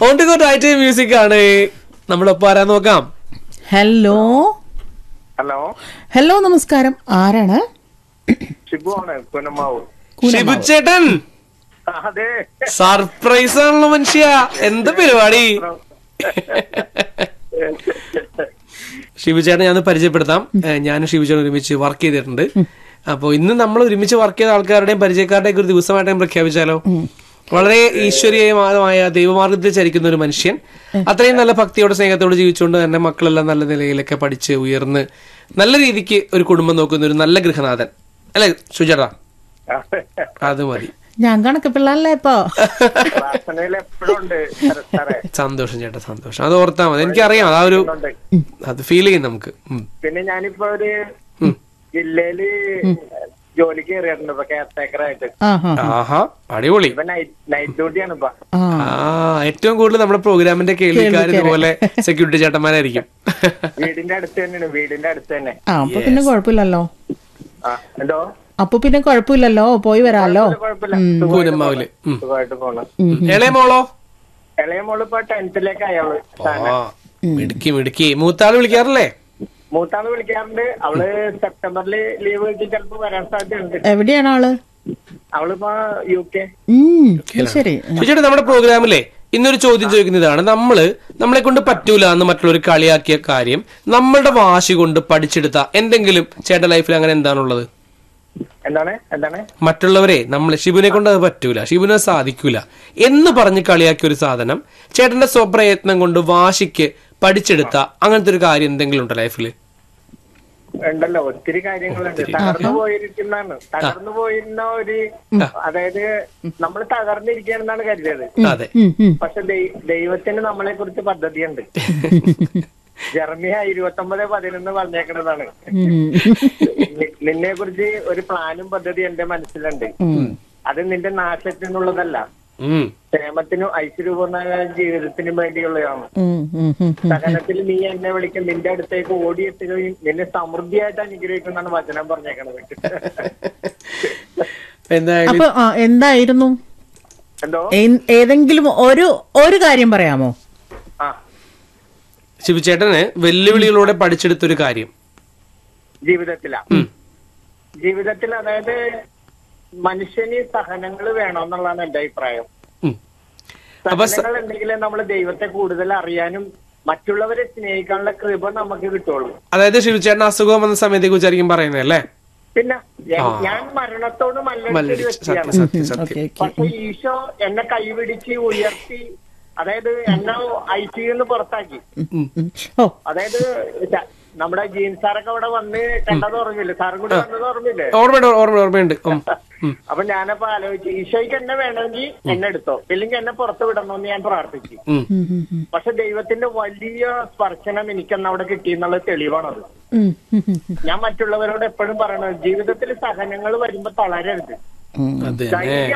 On to go tight music ആണ് നമ്മളൊപ്പം ആരാ നോക്കാം ഹലോ ഹലോ ഹലോ നമസ്കാരം ആരാണ് ഷിബു ആണ് കുനമാവ് ഷിബു ചേട്ടൻ ആ, അതെ സർപ്രൈസ് ആണല്ലോ മനുഷ്യ എന്ത് പരിപാടി ഷിബു ചേട്ടൻ ഞാൻ പരിചയപ്പെടുത്താം ഏഹ് ഞാനും ഷിബു ചേട്ടൻ ഒരുമിച്ച് വർക്ക് ചെയ്തിട്ടുണ്ട് അപ്പോൾ ഇന്ന് നമ്മൾ ഒരുമിച്ച് വർക്ക് ചെയ്ത ആൾക്കാരുടെയും പരിചയക്കാരുടെയും ഒരു ദിവസമായിട്ടും പ്രഖ്യാപിച്ചാലോ വളരെ ഈശ്വരീയമായ ദൈവമാർഗത്തിൽ ചരിക്കുന്ന ഒരു മനുഷ്യൻ അത്രയും നല്ല ഭക്തിയോടെ സ്നേഹത്തോടെ ജീവിച്ചുകൊണ്ട് തന്നെ മക്കളെല്ലാം നല്ല നിലയിലൊക്കെ പഠിച്ച് ഉയർന്ന് നല്ല രീതിക്ക് ഒരു കുടുംബം നോക്കുന്ന ഒരു നല്ല ഗൃഹനാഥൻ അല്ലെ സുചേട്ടാ അത് മതി ഞാൻ കണക്ക് പിള്ളല്ലേ ഇപ്പൊ പ്രാർത്ഥനയിൽ എപ്പോഴും ഉണ്ട് സാറേ, സാറേ സന്തോഷം ചേട്ടാ സന്തോഷം അത് ഓർത്താ മതി എനിക്കറിയാം ആ ഒരു ഉണ്ട്. അത് ഫീൽ ചെയ്യും നമുക്ക് ഉം. പിന്നെ ഞാനിപ്പോ ഒരു ജില്ലയില് ജോലിക്ക് കയറിയിട്ടുണ്ട് ഇപ്പൊ കെയർ ടേക്കറായിട്ട് ആ ഹാ ആഹാ അടിപൊളി ഇപ്പൊ നൈറ്റ് നൈറ്റ് ഡ്യൂട്ടിയാണ് ഇപ്പൊ ആ ആ ഏറ്റവും കൂടുതൽ നമ്മുടെ പ്രോഗ്രാമിന്റെ കേൾവിക്കാർ ഇതുപോലെ സെക്യൂരിറ്റി ചേട്ടന്മാരായിരിക്കും വീടിന്റെ അടുത്ത് തന്നെയാണ് വീടിന്റെ അടുത്ത് തന്നെ ആ അപ്പൊ പിന്നെ കുഴപ്പമില്ലല്ലോ ആ എന്തോ അപ്പൊ പിന്നെ കുഴപ്പമില്ലല്ലോ പോയി വരാലോ കുഴപ്പമില്ല കൂനമ്മാവില് ഉം. സുഖമായിട്ട് പോണം ഇളയ മോളോ ഇളയ മോള് ഇപ്പൊ ടെൻത്തിലേക്ക് അയാള് ആ മിടുക്കി മിടുക്കി മൂത്താള് വിളിക്കാറില്ലേ മൂത്താള് വിളിക്കാറുണ്ട് അവള് സെപ്റ്റംബറിൽ ലീവ് വെച്ച് ചിലപ്പോ വരാൻ സാധ്യതയുണ്ട് എവിടെയാണ് ആള് അവളിപ്പോ യു കെ ഉം അത് ശരി ചേട്ടാ നമ്മുടെ പ്രോഗ്രാമിലെ ഇന്നൊരു ചോദ്യം ചോദിക്കുന്നതാണ് നമ്മള് നമ്മളെ കൊണ്ട് പറ്റൂല എന്ന് മറ്റുള്ളവർ കളിയാക്കിയ കാര്യം നമ്മളുടെ വാശി കൊണ്ട് പഠിച്ചെടുത്ത എന്തെങ്കിലും ചേട്ടൻ ലൈഫിൽ അങ്ങനെ എന്താണുള്ളത് എന്താണ് എന്താണ് മറ്റുള്ളവരെ നമ്മൾ ഷിബുവിനെ കൊണ്ട് അത് പറ്റൂല ഷിബുവിനെ അത് സാധിക്കൂല എന്ന് പറഞ്ഞ് കളിയാക്കിയ ഒരു സാധനം ചേട്ടന്റെ സ്വപ്രയത്നം കൊണ്ട് വാശിക്ക് പഠിച്ചെടുത്ത അങ്ങനത്തെ ഒരു കാര്യം എന്തെങ്കിലും ഉണ്ടോ ലൈഫിൽ ഉണ്ടല്ലോ ഒത്തിരി കാര്യങ്ങളുണ്ട് തകർന്നു പോയിരിക്കുന്നതാണ് തകർന്നു പോയിരുന്ന ഒരു അതായത് നമ്മൾ തകർന്നിരിക്കുകയാണെന്നാണ് കരുതിയത് അതെ ഉം, ഉം. പക്ഷെ ദൈ- ദൈവത്തിന് നമ്മളെ കുറിച്ച് പദ്ധതിയുണ്ട് ജർമിയ ഇരുപത്തൊമ്പത് പതിനൊന്ന് പറഞ്ഞേക്കുന്നതാണ് ഉം. നിന്നെ കുറിച്ച് ഒരു പ്ലാനും പദ്ധതി എന്റെ മനസ്സിലുണ്ട് അത് നിന്റെ നാശത്തിനുള്ളതല്ല ഉം. ക്ഷേമത്തിനും ഐശ്വര്യപൂർണ്ണമായ ജീവിതത്തിനും വേണ്ടിയുള്ളതാണ് ഉം, ഉം, ഉം. സഹനത്തിൽ നീ എന്നെ വിളിക്കും നിന്റെ അടുത്തേക്ക് ഓടിയെത്തുകയും നിന്നെ സമൃദ്ധിയായിട്ട് അനുഗ്രഹിക്കുന്നതാണ് വചനം പറഞ്ഞേക്കണത് എന്തായാലും അപ്പൊ ആ, എന്തായിരുന്നു എന്തോ ഏ- ഏതെങ്കിലും ഒരു ഒരു കാര്യം പറയാമോ ആ ശിവചേട്ടന് വെല്ലുവിളികളോടെ പഠിച്ചെടുത്തൊരു കാര്യം ജീവിതത്തിലാ ജീവിതത്തിൽ അതായത് മനുഷ്യന് സഹനങ്ങൾ വേണമെന്നുള്ളതാണ് എന്റെ അഭിപ്രായം ഉം. അപ്പൊ സ- സഹനങ്ങൾ ഉണ്ടെങ്കിലേ നമ്മൾ ദൈവത്തെ കൂടുതൽ അറിയാനും മറ്റുള്ളവരെ സ്നേഹിക്കാനുള്ള കൃപ നമുക്ക് കിട്ടുള്ളൂ അതായത് ശിവചേട്ടൻ അസുഖം വന്ന സമയത്തെ കുറിച്ചായിരിക്കും പറയുന്നത് അല്ലേ പിന്നെ ഞാൻ- ഞാൻ മരണത്തോട് മല്ലടിച്ച ഒരു മല്ലടിച്ച് വ്യക്തിയാണ് സത്യം സത്യം സത്യം ഓക്കെ ഓക്കെ പക്ഷെ ഈശോ എന്നെ കൈപിടിച്ച് ഉയർത്തി അതായത് എന്നെ ഐ സിന്ന് പുറത്താക്കി ഉം. ഓ അതായത് ച- നമ്മുടെ ജീൻ സാറൊക്കെ അവിടെ വന്ന് കണ്ടത് ഓർമ്മയില്ലേ സാറും കൂടി വന്നത് ഓർമ്മയില്ലേ ഓർമ്മയുണ്ട് ഓർമ്മ ഓർമ്മയുണ്ട് ഉം. ഉം. അപ്പൊ ഞാനപ്പോ ആലോചിച്ചു ഈശോയ്ക്ക് എന്നെ വേണമെങ്കിൽ എന്നെ എടുത്തോ ഇല്ലെങ്കിൽ എന്നെ പുറത്ത് വിടണമെന്ന് ഞാൻ പ്രാർത്ഥിച്ചു ഉം. ഉം, ഉം, ഉം. പക്ഷെ ദൈവത്തിന്റെ വലിയ സ്പർശനം എനിക്കന്ന് അവിടെ കിട്ടിയെന്നുള്ള തെളിവാണത് ഉം, ഉം, ഉം, ഉം. ഞാൻ മറ്റുള്ളവരോട് എപ്പോഴും പറയണത് ജീവിതത്തിൽ സഹനങ്ങൾ വരുമ്പോ തളരരുത് ഉം. അത് തന്നെ ധൈര്യം